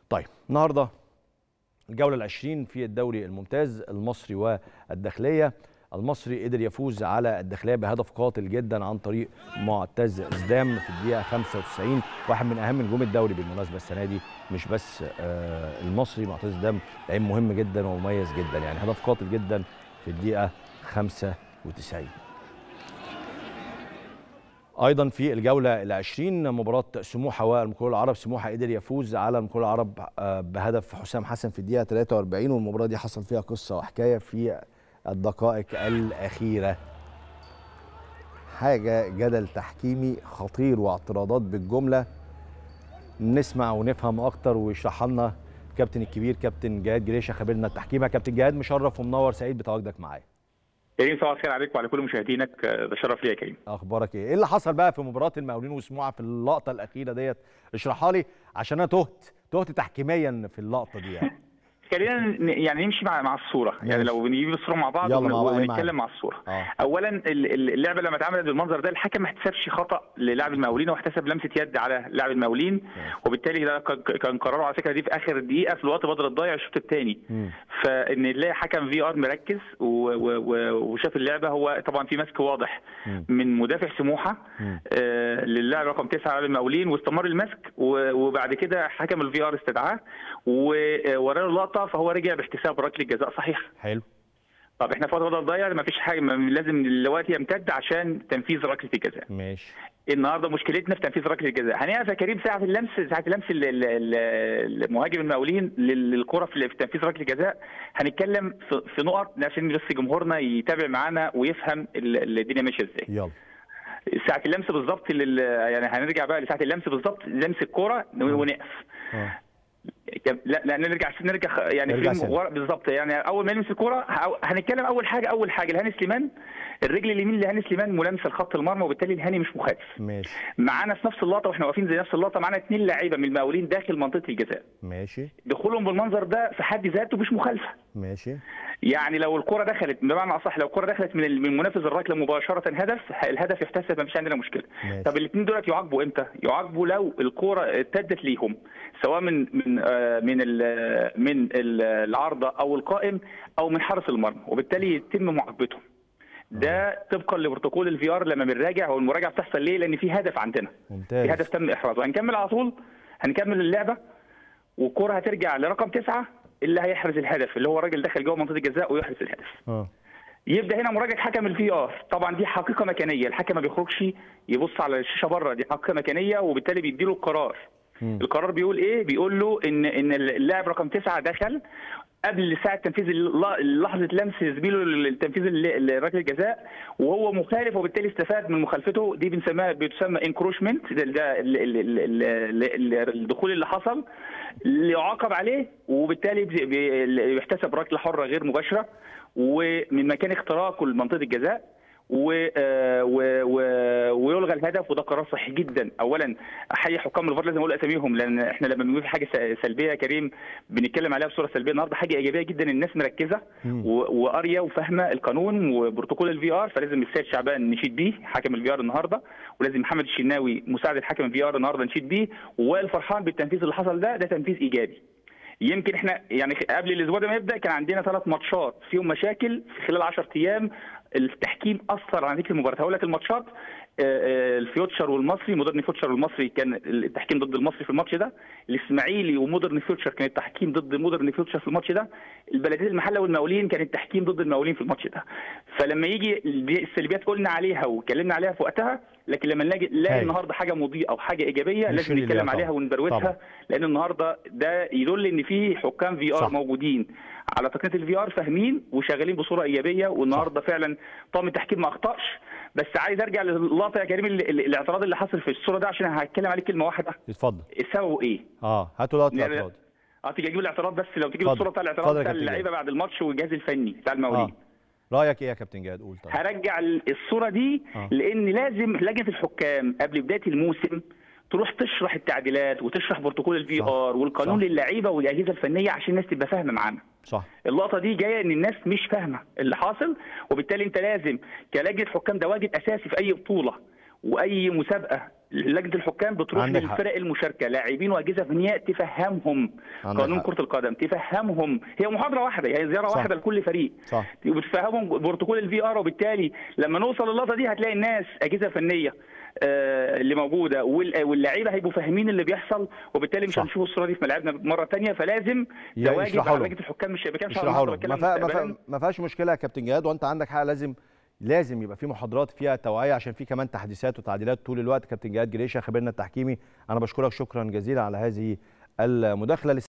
طيب النهارده الجوله العشرين في الدوري الممتاز المصري والداخليه المصري قدر يفوز على الداخليه بهدف قاتل جدا عن طريق معتز زدام في الدقيقه 95 واحد من اهم نجوم الدوري بالمناسبه السنه دي مش بس آه المصري معتز زدام لعيب مهم جدا ومميز جدا يعني هدف قاتل جدا في الدقيقه 95 ايضا في الجوله العشرين مباراه سموحه والمقاولون العرب سموحه قدر يفوز على المقاولون العرب بهدف حسام حسن في الدقيقه 43 والمباراه دي حصل فيها قصه وحكايه في الدقائق الاخيره حاجه جدل تحكيمي خطير واعتراضات بالجمله نسمع ونفهم اكتر ويشرحها لنا الكابتن الكبير كابتن جهاد جريشه خبيرنا التحكيم يا كابتن جهاد مشرف ومنور سعيد بتواجدك معايا كريم صباح الخير عليك وعلى كل مشاهدينك ده شرف ليا يا كريم اخبارك ايه ايه اللي حصل بقى في مباراه المقاولين وسموحه في اللقطه الاخيره ديت اشرحها لي عشان انا تهت تهت تحكيميا في اللقطه دي يعني خلينا يعني نمشي مع مع الصوره ماشي. يعني لو بنجيب الصوره مع بعض ونتكلم مع الصوره آه. اولا اللعبه لما اتعملت بالمنظر ده الحكم ما احتسبش خطا للاعب المقاولين واحتسب لمسه يد على لاعب المقاولين وبالتالي ده كان قراره على فكره دي في اخر دقيقه في الوقت بدل الضايع الشوط الثاني فان نلاقي حكم في ار مركز وشاف اللعبه هو طبعا في مسك واضح م. من مدافع سموحه آه للاعب رقم تسعه على المقاولين واستمر المسك وبعد كده حكم الفي ار استدعاه ووراه اللقطه فهو رجع باحتساب ركله جزاء صحيح حلو طب احنا في وضع ضايع ما فيش حاجه لازم الوقت يمتد عشان تنفيذ ركله الجزاء ماشي النهارده مشكلتنا في تنفيذ ركله الجزاء هنقف يا كريم ساعه اللمس ساعه لمس المهاجم المقاولين للكره في تنفيذ ركله الجزاء هنتكلم في نقط عشان بس جمهورنا يتابع معانا ويفهم الدنيا ماشيه ازاي يلا ساعه اللمس بالظبط يعني هنرجع بقى لساعه اللمس بالظبط لمس الكوره ونقف آه. لا لا نرجع نرجع يعني نرجع في ورا بالظبط يعني اول ما يلمس الكوره هنتكلم اول حاجه اول حاجه لهاني سليمان الرجل اليمين لهاني سليمان ملامسه لخط المرمى وبالتالي الهاني مش مخالف ماشي معانا في نفس اللقطه واحنا واقفين زي نفس اللقطه معانا اثنين لعيبه من المقاولين داخل منطقه الجزاء ماشي دخولهم بالمنظر ده في حد ذاته مش مخالفه ماشي يعني لو الكره دخلت بمعنى اصح لو الكره دخلت من من منافذ الركله مباشره هدف الهدف يحتسب ما فيش عندنا مشكله ماشي. طب الاثنين دولت يعاقبوا امتى يعاقبوا لو الكره ارتدت ليهم سواء من من آه من ال من العارضه او القائم او من حارس المرمى وبالتالي يتم معاقبتهم ده طبقا لبروتوكول الفي ار لما بنراجع هو المراجعه بتحصل ليه؟ لان في هدف عندنا ممتاز في هدف تم احرازه هنكمل على طول هنكمل اللعبه والكره هترجع لرقم تسعه اللي هيحرز الهدف اللي هو الراجل دخل جوه منطقه الجزاء ويحرز الهدف. اه يبدا هنا مراجعه حكم الفي ار طبعا دي حقيقه مكانيه الحكم ما بيخرجش يبص على الشاشه بره دي حقيقه مكانيه وبالتالي بيديله القرار. م. القرار بيقول ايه؟ بيقول له ان ان اللاعب رقم تسعه دخل قبل ساعه تنفيذ لحظه لمس زميله لتنفيذ ركله الجزاء وهو مخالف وبالتالي استفاد من مخالفته دي بنسميها بتسمى انكروشمنت ده الدخول اللي حصل اللي يعاقب عليه وبالتالي بيحتسب ركله حره غير مباشره ومن مكان اختراقه لمنطقه الجزاء و... و... و... ويلغى الهدف وده قرار صحي جدا اولا احيي حكام الفار لازم اقول اساميهم لان احنا لما بنقول حاجه سلبيه يا كريم بنتكلم عليها بصوره سلبيه النهارده حاجه ايجابيه جدا الناس مركزه و... وقاريه وفاهمه القانون وبروتوكول الفي ار فلازم السيد شعبان نشيد بيه حكم الفي ار النهارده ولازم محمد الشناوي مساعد الحكم الفي ار النهارده نشيد بيه ووائل فرحان بالتنفيذ اللي حصل ده ده تنفيذ ايجابي يمكن احنا يعني قبل الاسبوع ده ما يبدا كان عندنا ثلاث ماتشات فيهم مشاكل خلال 10 ايام التحكيم اثر على نتيجه المباراه هقول لك الماتشات الفيوتشر والمصري مودرن فيوتشر والمصري كان التحكيم ضد المصري في الماتش ده الاسماعيلي ومودرن فيوتشر كان التحكيم ضد مودرن فيوتشر في الماتش ده البلديه المحله والمقاولين كان التحكيم ضد المقاولين في الماتش ده فلما يجي السلبيات قلنا عليها واتكلمنا عليها في وقتها لكن لما نلاقي نلاقي النهارده حاجه مضيئه او حاجه ايجابيه لازم نتكلم عليها ونبروتها لان النهارده ده يدل ان في حكام في ار موجودين على تقنيه الفي ار فاهمين وشغالين بصوره ايجابيه والنهارده فعلا طاقم التحكيم ما اخطاش بس عايز ارجع للقطه يا كريم الاعتراض اللي حصل في الصوره ده عشان هتكلم عليه كلمه واحده اتفضل سببه ايه؟ اه هاتوا لقطه الاعتراض اه تيجي اجيب الاعتراض بس لو تيجي الصوره بتاع الاعتراض بتاع اللعيبه بعد الماتش والجهاز الفني بتاع المقاولين آه. رايك ايه يا كابتن جهاد قول طبعا هرجع الصوره دي آه. لان لازم لجنه الحكام قبل بدايه الموسم تروح تشرح التعديلات وتشرح بروتوكول الفي ار والقانون صح. للعيبه والاجهزه الفنيه عشان الناس تبقى فاهمه معانا صح اللقطه دي جايه ان الناس مش فاهمه اللي حاصل وبالتالي انت لازم كلجنه حكام ده واجب اساسي في اي بطوله واي مسابقه لجنه الحكام بتروح عندك حق. للفرق المشاركه لاعبين واجهزه فنيه تفهمهم عندك قانون حق. كره القدم تفهمهم هي محاضره واحده هي زياره صح. واحده لكل فريق صح وبتفهمهم بروتوكول الفي ار وبالتالي لما نوصل للقطه دي هتلاقي الناس اجهزه فنيه آه، اللي موجوده وال- واللعيبه هيبقوا فاهمين اللي بيحصل وبالتالي مش صح. هنشوف الصوره دي في ملاعبنا مره ثانيه فلازم يا- ده واجب يشرحوا على لهم. لجنه الحكام مش ما بتكلمش على اشرحوا النهارده لهم بتكلم ما فيها- ما مستقبلاً. فيها- ما فيهاش مشكله يا كابتن جهاد وانت عندك حق لازم لازم يبقى في محاضرات فيها توعيه عشان في كمان تحديثات وتعديلات طول الوقت كابتن جهاد جريشه خبيرنا التحكيمي انا بشكرك شكرا جزيلا على هذه المداخله